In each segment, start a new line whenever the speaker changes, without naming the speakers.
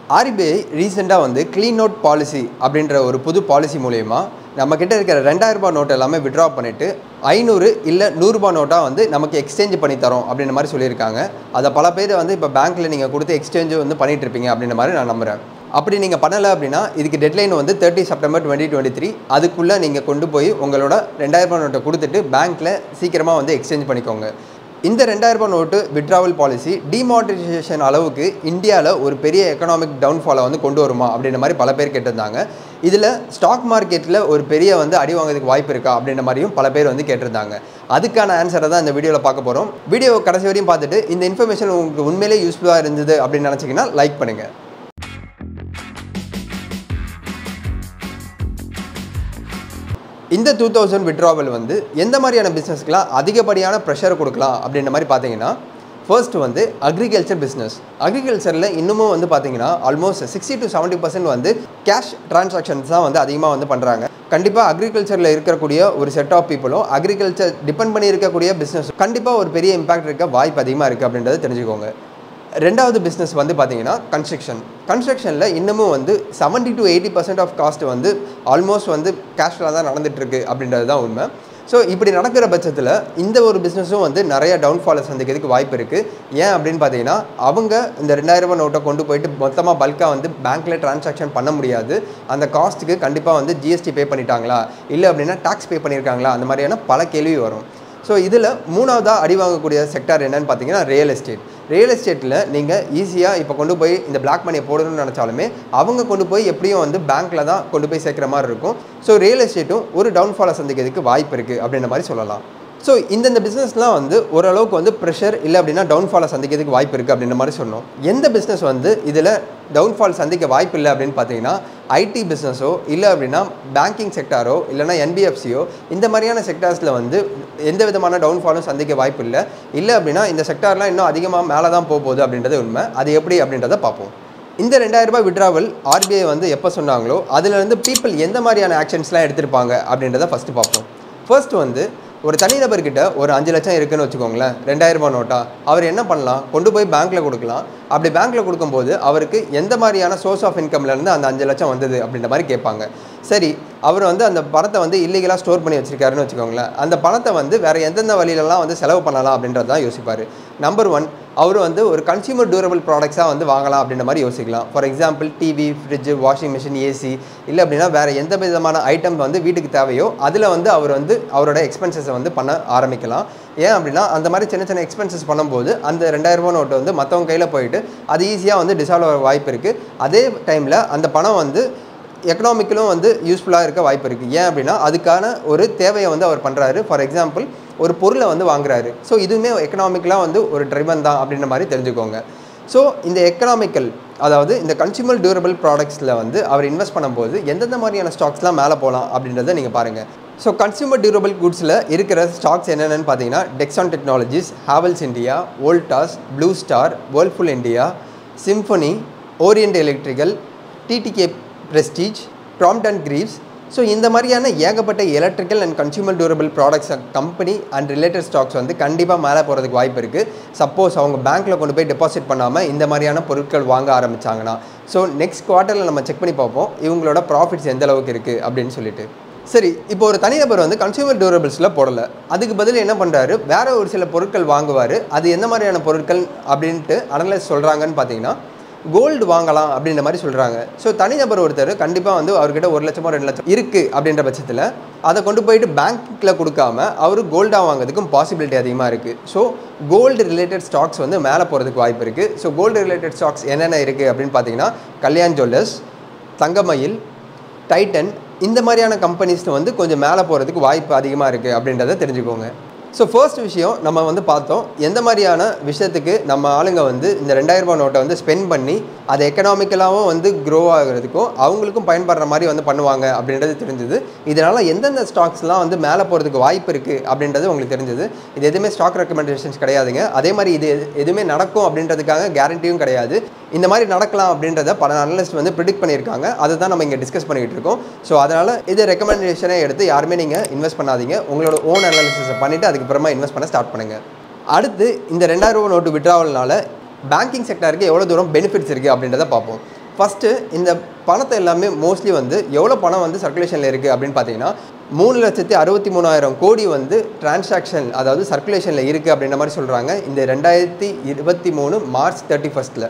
RBI ரீசெண்டாக வந்து clean note policy அப்படின்ற ஒரு புது பாலிசி மூலயமா நம்ம கிட்ட இருக்கிற ரெண்டாயிரம் ரூபாய் நோட் எல்லாமே விட்ரா பண்ணிட்டு ஐநூறு இல்லை நூறுரூபா நோட்டாக வந்து நமக்கு எக்ஸ்சேஞ்ச் பண்ணி தரோம் அப்படின்ற மாதிரி சொல்லியிருக்காங்க அதை பல பேர் வந்து இப்போ பேங்க்கில் நீங்கள் கொடுத்து எக்ஸ்சேஞ்சு வந்து பண்ணிட்டு இருப்பீங்க அப்படின்ற மாதிரி நான் நம்புகிறேன் அப்படி நீங்கள் பண்ணலை அப்படின்னா இதுக்கு டெட்லைன் வந்து thirty September twenty twenty three அதுக்குள்ளே நீங்கள் கொண்டு போய் உங்களோட ரெண்டாயிரம் ரூபாய் நோட்டை கொடுத்துட்டு பேங்க்கில் சீக்கிரமாக வந்து எக்ஸ்சேஞ்ச் பண்ணிக்கோங்க இந்த ரெண்டாயிரம் ரூபாய் நோட்டு விட்ராவல் பாலிசி டிமானிட்டைசேஷன் அளவுக்கு இந்தியாவில் ஒரு பெரிய எக்கனாமிக் டவுன்ஃபாலை வந்து கொண்டு வருமா அப்படின்ற மாதிரி பல பேர் கேட்டிருந்தாங்க இதில் ஸ்டாக் மார்க்கெட்டில் ஒரு பெரிய வந்து அடி வாங்குறதுக்கு வாய்ப்பு இருக்கா அப்படின்ற மாதிரியும் பல பேர் வந்து கேட்டிருந்தாங்க அதுக்கான ஆன்சரை தான் இந்த வீடியோவில் பார்க்க போகிறோம் வீடியோ கடைசி வரையும் பார்த்துட்டு இந்த இன்ஃபர்மேஷன் உங்களுக்கு உண்மையிலேயே யூஸ்ஃபுல்லாக இருந்தது அப்படின்னு நினச்சிங்கன்னா லைக் பண்ணுங்கள் இந்த டூ தௌசண்ட் விட்ராவல் வந்து எந்த மாதிரியான பிஸ்னஸ்க்கெலாம் அதிகப்படியான ப்ரெஷர் கொடுக்கலாம் அப்படின்ற மாதிரி பார்த்தீங்கன்னா ஃபர்ஸ்ட் வந்து அக்ரிகல்ச்சர் பிஸ்னஸ் அக்ரிகல்ச்சரில் இன்னமும் வந்து பார்த்தீங்கன்னா almost sixty to seventy percent வந்து கேஷ் டிரான்சாக்ஷன்ஸ் தான் வந்து அதிகமாக வந்து பண்ணுறாங்க கண்டிப்பாக அக்ரிகல்ச்சரில் இருக்கக்கூடிய ஒரு செட் ஆஃப் பீப்புளும் அக்ரிகல்ச்சர் டிபெண்ட் பண்ணி இருக்கக்கூடிய பிஸ்னஸ் கண்டிப்பாக ஒரு பெரிய இம்பாக்ட் இருக்க வாய்ப்பு அதிகமாக இருக்குது அப்படின்றத தெரிஞ்சுக்கோங்க ரெண்டாவது பிஸ்னஸ் வந்து பார்த்தீங்கன்னா கன்ஸ்ட்ரக்ஷன் கன்ஸ்ட்ரக்ஷனில் இன்னமும் வந்து seventy to eighty percent of cost வந்து ஆல்மோஸ்ட் வந்து கேஷில் தான் நடந்துகிட்ருக்கு அப்படின்றது தான் உண்மை ஸோ இப்படி நடக்கிற பட்சத்தில் இந்த ஒரு பிஸ்னஸும் வந்து நிறைய டவுன்ஃபாலை சந்திக்கிறதுக்கு வாய்ப்பு இருக்குது ஏன் அப்படின்னு பார்த்தீங்கன்னா அவங்க இந்த ரெண்டாயிரம் ரூபாய் நோட்டை கொண்டு போயிட்டு மொத்தமாக பல்காக வந்து பேங்க்கில் டிரான்சாக்ஷன் பண்ண முடியாது அந்த காஸ்ட்டுக்கு கண்டிப்பாக வந்து ஜிஎஸ்டி பே பண்ணிட்டாங்களா இல்லை அப்படின்னா டேக்ஸ் பே பண்ணியிருக்காங்களா அந்த மாதிரியான பல கேள்வி வரும் ஸோ இதில் மூணாவதாக அடி வாங்கக்கூடிய செக்டார் என்னன்னு பார்த்தீங்கன்னா ரியல் எஸ்டேட் ரியல் எஸ்டேட்டில் நீங்கள் ஈஸியாக இப்போ கொண்டு போய் இந்த பிளாக் மணியை போடணும்னு நினச்சாலுமே அவங்க கொண்டு போய் எப்படியும் வந்து பேங்க்கில் தான் கொண்டு போய் சேர்க்குற மாதிரி இருக்கும் ஸோ ரியல் எஸ்டேட்டும் ஒரு டவுன்ஃபாலை சந்திக்கிறதுக்கு வாய்ப்பு இருக்குது அப்படின்ற மாதிரி சொல்லலாம் ஸோ இந்தந்த பிஸ்னஸ்லாம் வந்து ஓரளவுக்கு வந்து ப்ரெஷர் இல்லை அப்படின்னா டவுன்ஃபாலை சந்திக்கிறதுக்கு வாய்ப்பு இருக்குது அப்படின்ற மாதிரி சொன்னோம் எந்த பிஸ்னஸ் வந்து இதில் டவுன்ஃபால் சந்திக்க வாய்ப்பு இல்லை அப்படின்னு பார்த்தீங்கன்னா ஐடி பிஸ்னஸோ இல்லை அப்படின்னா பேங்கிங் செக்டாரோ இல்லைனா என்பிஎஃப்சியோ இந்த மாதிரியான செக்டார்ஸில் வந்து எந்த விதமான டவுன்ஃபாலும் சந்திக்க வாய்ப்பு இல்லை இல்லை அப்படின்னா இந்த செக்டார்லாம் இன்னும் அதிகமாக மேலே தான் போக போகுது அப்படின்றது உண்மை அது எப்படி அப்படின்றத பார்ப்போம் இந்த ரெண்டாயிரம் ரூபாய் விட்ராவல் ஆர்பிஐ வந்து எப்போ சொன்னாங்களோ அதுலேருந்து பீப்புள் எந்த மாதிரியான ஆக்ஷன்ஸ்லாம் எடுத்திருப்பாங்க அப்படின்றத ஃபஸ்ட்டு பார்ப்போம் ஃபர்ஸ்ட் வந்து ஒரு தனிநபர்கிட்ட ஒரு அஞ்சு லட்சம் இருக்குன்னு வச்சுக்கோங்களேன் ரெண்டாயிரம் ரூபாய் நோட்டா அவர் என்ன பண்ணலாம் கொண்டு போய் பேங்க்கில் கொடுக்கலாம் அப்படி பேங்க்கில் கொடுக்கும்போது அவருக்கு எந்த மாதிரியான சோர்ஸ் ஆஃப் இன்கம்லேருந்து அந்த அஞ்சு லட்சம் வந்தது அப்படின்ற மாதிரி கேட்பாங்க சரி அவர் வந்து அந்த பணத்தை வந்து இல்லீகலாக ஸ்டோர் பண்ணி வச்சிருக்காருன்னு வச்சுக்கோங்களேன் அந்த பணத்தை வந்து வேறு எந்தெந்த வழியிலலாம் வந்து செலவு பண்ணலாம் அப்படின்றது தான் யோசிப்பார் நம்பர் ஒன் அவர் வந்து ஒரு கன்சியூமர் டியூரபிள் ப்ராடக்ட்ஸாக வந்து வாங்கலாம் அப்படின்ற மாதிரி யோசிக்கலாம் for example TV fridge washing machine AC இல்லை அப்படின்னா வேறு எந்த விதமான ஐட்டம் வந்து வீட்டுக்கு தேவையோ அதில் வந்து அவர் வந்து அவரோட எக்ஸ்பென்சஸை வந்து பண்ண ஆரம்பிக்கலாம் ஏன் அப்படின்னா அந்த மாதிரி சின்ன சின்ன எக்ஸ்பென்சஸ் பண்ணும்போது அந்த ரெண்டாயிரம் ரூபா நோட்டு வந்து மற்றவங்க கையில் போயிட்டு அது ஈஸியாக வந்து டிசால்வ் ஆக வாய்ப்பு இருக்குது அதே டைமில் அந்த பணம் வந்து எக்கனாமிக்கலும் வந்து யூஸ்ஃபுல்லாக இருக்க வாய்ப்பு இருக்குது ஏன் அப்படின்னா அதுக்கான ஒரு தேவையை வந்து அவர் பண்ணுறாரு ஃபார் எக்ஸாம்பிள் ஒரு பொருளை வந்து வாங்குறாரு ஸோ இதுவுமே எக்கனாமிக்கலாக வந்து ஒரு ட்ரிவன் தான் அப்படின்ற மாதிரி தெரிஞ்சுக்கோங்க ஸோ இந்த எக்கனாமிக்கல் அதாவது இந்த கன்சியூமர் டியூரபிள் ப்ராடக்ட்ஸில் வந்து அவர் இன்வெஸ்ட் பண்ணும்போது எந்தெந்த மாதிரியான ஸ்டாக்ஸ்லாம் மேலே போகலாம் அப்படின்றத நீங்கள் பாருங்கள் ஸோ கன்சியூமர் டியூரபிள் குட்ஸில் இருக்கிற ஸ்டாக்ஸ் என்னென்னு பார்த்தீங்கன்னா Dixon Technologies Havells India Voltas Blue Star Whirlpool India Symphony Orient Electrical TTK Prestige Crompton Greaves so இந்த மாதிரியான ஏகப்பட்ட electrical and consumer durable products company and related stocks வந்து கண்டிப்பாக மேலே போகிறதுக்கு வாய்ப்பு இருக்குது சப்போஸ் அவங்க பேங்க்கில் கொண்டு போய் டெபாசிட் பண்ணாமல் இந்த மாதிரியான பொருட்கள் வாங்க ஆரம்பித்தாங்கன்னா ஸோ நெக்ஸ்ட் குவார்ட்டரில் நம்ம செக் பண்ணி பார்ப்போம் இவங்களோட ப்ராஃபிட்ஸ் எந்த அளவுக்கு இருக்குது அப்படின்னு சொல்லிட்டு சரி இப்போ ஒரு தனிநபர் வந்து கன்சியூமர் டியூரபிள்ஸில் போடலை அதுக்கு பதில் என்ன பண்ணுறாரு வேற ஒரு சில பொருட்கள் வாங்குவார் அது எந்த மாதிரியான பொருட்கள் அப்படின்ட்டு அனலைஸ் சொல்கிறாங்கன்னு பார்த்தீங்கன்னா கோல்டு வாங்கலாம் அப்படின்ற மாதிரி சொல்கிறாங்க ஸோ தனிநபர் ஒருத்தர் கண்டிப்பாக வந்து அவர்கிட்ட ஒரு லட்சமோ ரெண்டு லட்சம் இருக்குது அப்படின்ற பட்சத்தில் அதை கொண்டு போயிட்டு பேங்க்கில் கொடுக்காம அவர் கோல்டாக வாங்குறதுக்கும் பாசிபிலிட்டி அதிகமாக இருக்குது ஸோ கோல்டு ரிலேட்டட் ஸ்டாக்ஸ் வந்து மேலே போகிறதுக்கு வாய்ப்பு இருக்குது ஸோ கோல்டு ரிலேட்டட் ஸ்டாக்ஸ் என்னென்ன இருக்குது அப்படின்னு பார்த்தீங்கன்னா கல்யாண் ஜுவல்லர்ஸ் தங்கமயில் டைட்டன் இந்த மாதிரியான கம்பெனிஸில் வந்து கொஞ்சம் மேலே போகிறதுக்கு வாய்ப்பு அதிகமாக இருக்குது அப்படின்றத தெரிஞ்சுக்கோங்க ஸோ ஃபர்ஸ்ட் விஷயம் நம்ம வந்து பார்த்தோம் எந்த மாதிரியான விஷயத்துக்கு நம்ம ஆளுங்க வந்து இந்த ரெண்டாயிரம் ரூபாய் நோட்டை வந்து ஸ்பெண்ட் பண்ணி அது எக்கனாமிக்கலாகவும் வந்து க்ரோ ஆகிறதுக்கும் அவங்களுக்கும் பயன்படுற மாதிரி வந்து பண்ணுவாங்க அப்படின்றது தெரிஞ்சது இதனால் எந்தெந்த ஸ்டாக்ஸ்லாம் வந்து மேலே போகிறதுக்கு வாய்ப்பு இருக்குது அப்படின்றது உங்களுக்கு தெரிஞ்சது இது எதுவுமே ஸ்டாக் ரெக்கமெண்டேஷன்ஸ் கிடையாதுங்க அதே மாதிரி இது எது- எதுவுமே நடக்கும் அப்படின்றதுக்காக கேரண்டியும் கிடையாது இந்த மாதிரி நடக்கலாம் அப்படின்றத பல அனலிஸ்ட் வந்து ப்ரிடிக்ட் பண்ணியிருக்காங்க அதை தான் நம்ம இங்கே டிஸ்கஸ் பண்ணிக்கிட்டு இருக்கோம் ஸோ அதனால் இது ரெக்கமெண்டேஷனே எடுத்து யாருமே நீங்கள் இன்வெஸ்ட் பண்ணாதீங்க உங்களோட ஓன் அனாலிசிஸை பண்ணிவிட்டு அதுக்கப்புறமா இன்வெஸ்ட் பண்ண ஸ்டார்ட் பண்ணுங்கள் அடுத்து இந்த ரெண்டாயிரம் ரூபா நோட்டு விட்ராவல்னால பேங்கிங் செக்டருக்கு எவ்வளோ தூரம் பெனிஃபிட்ஸ் இருக்குது அப்படின்றத பார்ப்போம் ஃபஸ்ட்டு இந்த பணத்தை எல்லாமே மோஸ்ட்லி வந்து எவ்வளோ பணம் வந்து சர்க்குலேஷனில் இருக்குது அப்படின்னு பார்த்தீங்கன்னா மூணு லட்சத்தி அறுபத்தி மூணாயிரம் கோடி வந்து டிரான்சாக்ஷன் அதாவது சர்க்குலேஷனில் இருக்குது அப்படின்ற மாதிரி சொல்கிறாங்க இந்த ரெண்டாயிரத்தி இருபத்தி மூணு மார்ச் தேர்ட்டி ஃபஸ்ட்டில்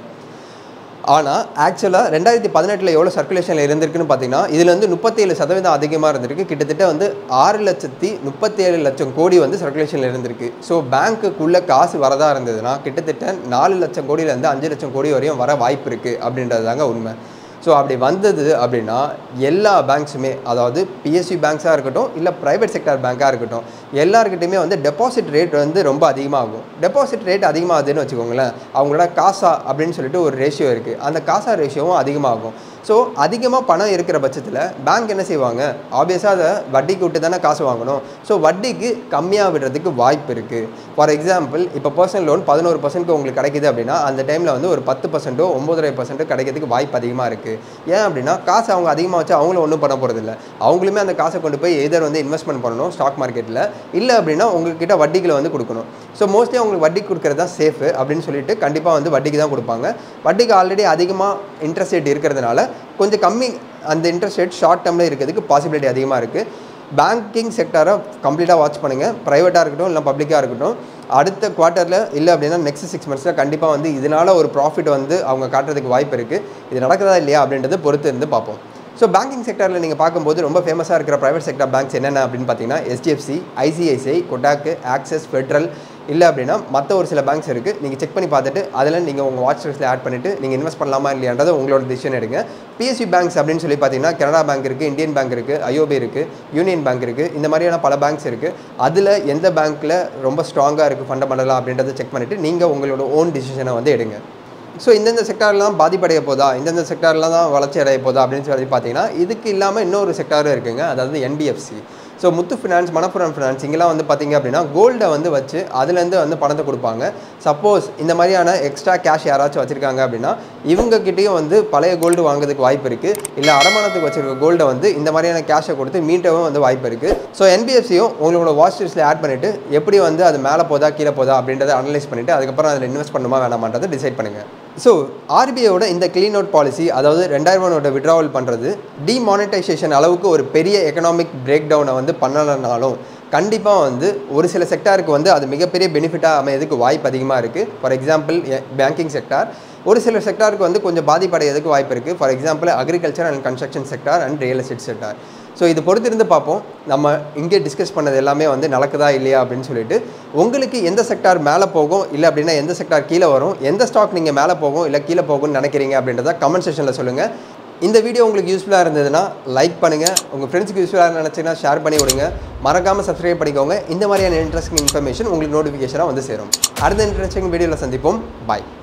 ஆனால் ஆக்சுவலாக ரெண்டாயிரத்தி பதினெட்டில் எவ்வளோ சர்க்குலேஷனில் இருந்திருக்குன்னு பார்த்தீங்கன்னா இதில் வந்து முப்பத்தேழு சதவீதம் அதிகமாக இருந்திருக்கு கிட்டத்தட்ட வந்து ஆறு லட்சத்தி முப்பத்தேழு லட்சம் கோடி வந்து சர்க்குலேஷனில் இருந்திருக்கு ஸோ பேங்க்குக்குள்ளே காசு வரதா இருந்ததுன்னா கிட்டத்தட்ட நாலு லட்சம் கோடியிலேருந்து அஞ்சு லட்சம் கோடி வரையும் வர வாய்ப்பு இருக்குது அப்படின்றது தாங்க உண்மை ஸோ அப்படி வந்தது அப்படின்னா எல்லா பேங்க்ஸுமே அதாவது பிஎஸ்சி பேங்க்ஸாக இருக்கட்டும் இல்லை ப்ரைவேட் செக்டார் பேங்க்காக இருக்கட்டும் எல்லாருக்கிட்டையுமே வந்து டெபாசிட் ரேட் வந்து ரொம்ப அதிகமாகும் டெபாசிட் ரேட் அதிகமாகுதுன்னு வச்சுக்கோங்களேன் அவங்களோட காசா அப்படின்னு சொல்லிட்டு ஒரு ரேஷியோ இருக்குது அந்த காசா ரேஷியோவும் அதிகமாகும் ஸோ அதிகமாக பணம் இருக்கிற பட்சத்தில் பேங்க் என்ன செய்வாங்க ஆப்வியஸாக அதை வட்டிக்கு விட்டு தானே காசு வாங்கணும் ஸோ வட்டிக்கு கம்மியாக விடுறதுக்கு வாய்ப்பு இருக்குது ஃபார் எக்ஸாம்பிள் இப்போ பர்சனல் லோன் பதினோரு பர்சன்ட் உங்களுக்கு கிடைக்குது அப்படின்னா அந்த டைமில் வந்து ஒரு பத்து பர்சன்ட்டோ ஒம்பதரை பர்சன்ட்டோ கிடைக்கிறதுக்கு வாய்ப்பு அதிகமாக இருக்குது ஏன் அப்படின்னா காசு அவங்க அதிகமாக வச்சு அவங்களும் ஒன்றும் பண்ண போகிறதில்ல அவங்களுமே அந்த காசை கொண்டு போய் எதர் வந்து இன்வெஸ்ட்மெண்ட் பண்ணணும் ஸ்டாக் மார்க்கெட்டில் இல்லை அப்படின்னா உங்ககிட்ட வட்டிகளை வந்து கொடுக்கணும் ஸோ மோஸ்ட்லி அவங்களுக்கு வட்டி கொடுக்கறது தான் சேஃபு அப்படின்னு சொல்லிட்டு கண்டிப்பாக வந்து வட்டிக்கு தான் கொடுப்பாங்க வட்டிக்கு ஆல்ரெடி அதிகமாக இன்ட்ரெஸ்ட் ரேட் இருக்கிறதுனால கொஞ்சம் கம்மி அந்த இன்ட்ரெஸ்ட் ரேட் ஷார்ட் டேர்மில் இருக்கிறதுக்கு பாசிபிலிட்டி அதிகமாக இருக்குது பேங்கிங் செக்டரை கம்ப்ளீட்டாக வாட்ச் பண்ணுங்கள் ப்ரைவேட்டாக இருக்கட்டும் இல்லை பப்ளிக்காக இருக்கட்டும் அடுத்த குவார்ட்டரில் இல்லை அப்படின்னா நெக்ஸ்ட் சிக்ஸ் மந்த்ஸில் கண்டிப்பாக வந்து இதனால் ஒரு ப்ராஃபிட் வந்து அவங்க காட்டுறதுக்கு வாய்ப்பு இருக்குது இது நடக்குதா இல்லையா அப்படின்றத பொறுத்து இருந்து பார்ப்போம் ஸோ பேங்கிங் செக்டரில் நீங்கள் பார்க்கும்போது ரொம்ப ஃபேமஸாக இருக்கிற ப்ரைவேட் செக்டர் பேங்க்ஸ் என்னென்ன அப்படின்னு பார்த்தீங்கன்னா HDFC ICICI Kotak Axis Federal இல்லை அப்படின்னா மற்ற ஒரு சில பேங்க்ஸ் இருக்குது நீங்கள் செக் பண்ணி பார்த்துட்டு அதில் நீங்கள் உங்கள் வாட்ச் லிஸ்ட்டில் ஆட் பண்ணிவிட்டு நீங்கள் இன்வெஸ்ட் பண்ணலாமா இல்லையான்றதை உங்களோட டிசிஷன் எடுங்க பிஎஸ்சி பேங்க்ஸ் அப்படின்னு சொல்லி பார்த்தீங்கன்னா கனடா பேங்க் இருக்குது இந்தியன் பேங்க் இருக்குது ஐஓபி இருக்குது யூனியன் பேங்க் இருக்குது இந்த மாதிரியான பல பேங்க்ஸ் இருக்குது அதில் எந்த பேங்க்கில் ரொம்ப ஸ்ட்ராங்காக இருக்குது ஃபண்டமெண்டலாக அப்படின்றத செக் பண்ணிவிட்டு நீங்கள் உங்களோட ஓன் டிசிஷனை வந்து எடுங்க ஸோ இந்தந்த செக்டார்லாம் பாதிப்படைய போதா இந்தந்த செக்டார்லாம் தான் வளர்ச்சி அடைய போதா அப்படின்னு சொல்லி பார்த்தீங்கன்னா இதுக்கு இல்லாமல் இன்னொரு செக்டாரும் இருக்குங்க அதாவது NBFC so Muthu Finance Manappuram Finance இங்கெல்லாம் வந்து பார்த்தீங்க அப்படின்னா கோல்டை வந்து வச்சு அதுலேருந்து வந்து பணத்தை கொடுப்பாங்க சப்போஸ் இந்த மாதிரியான எக்ஸ்ட்ரா கேஷ் யாராச்சும் வச்சுருக்காங்க அப்படின்னா இவங்ககிட்டயும் வந்து பழைய கோல்டு வாங்குறதுக்கு வாய்ப்பு இருக்குது இல்லை அடமானத்துக்கு வச்சிருக்க கோல்டை வந்து இந்த மாதிரியான கேஷை கொடுத்து மீட்டவும் வந்து வாய்ப்பு இருக்குது ஸோ என்பிஎஃப்சியும் உங்களோட வாட்ச் லிஸ்ட்டில் ஆட் பண்ணிவிட்டு எப்படி வந்து அது மேலே போதா கீழே போதா அப்படின்றத அனலைஸ் பண்ணிவிட்டு அதுக்கப்புறம் அதில் இன்வெஸ்ட் பண்ணுமா வேணாமான்றதை டிசைட் பண்ணுங்கள் ஸோ ஆர்பிஐயோட இந்த க்ளீன் அவுட் பாலிசி அதாவது ரெண்டாயிரம் ரூபாயோட விட்ராவல் பண்ணுறது டிமானிட்டைசேஷன் அளவுக்கு ஒரு பெரிய எக்கனாமிக் பிரேக் டவுனை வந்து பண்ணலைனாலும் கண்டிப்பாக வந்து ஒரு சில செக்டாருக்கு வந்து அது மிகப்பெரிய பெனிஃபிட்டாக அமையதுக்கு வாய்ப்பு அதிகமாக இருக்குது ஃபார் எக்ஸாம்பிள் பேங்கிங் செக்டார் ஒரு சில செக்டாருக்கு வந்து கொஞ்சம் பாதிப்படைகிறதுக்கு வாய்ப்பு இருக்குது for example agriculture and construction sector and real estate sector so இது பொறுத்திருந்து பார்ப்போம் நம்ம இங்கே டிஸ்கஸ் பண்ணது எல்லாமே வந்து நடக்குதா இல்லையா அப்படின்னு சொல்லிட்டு உங்களுக்கு எந்த செக்டார் மேலே போகும் இல்லை அப்படின்னா எந்த செக்டார் கீழே வரும் எந்த ஸ்டாக் நீங்கள் மேலே போகும் இல்லை கீழே போகும்னு நினைக்கிறீங்க அப்படின்றத கமெண்ட் செக்ஷனில் சொல்லுங்கள் இந்த வீடியோ உங்களுக்கு யூஸ்ஃபுல்லாக இருந்ததுன்னா லைக் பண்ணுங்கள் உங்கள் ஃப்ரெண்ட்ஸுக்கு யூஸ்ஃபுல்லாக நினச்சிங்கன்னா ஷேர் பண்ணி விடுங்க மறக்காமல் சப்ஸ்கிரைப் பண்ணிக்கோங்க இந்த மாதிரியான இன்ட்ரெஸ்டிங் இன்ஃபர்மேஷன் உங்களுக்கு நோட்டிஃபிகேஷனாக வந்து சேரும் அடுத்த இன்ட்ரெஸ்டிங் வீடியோவில் சந்திப்போம் பாய்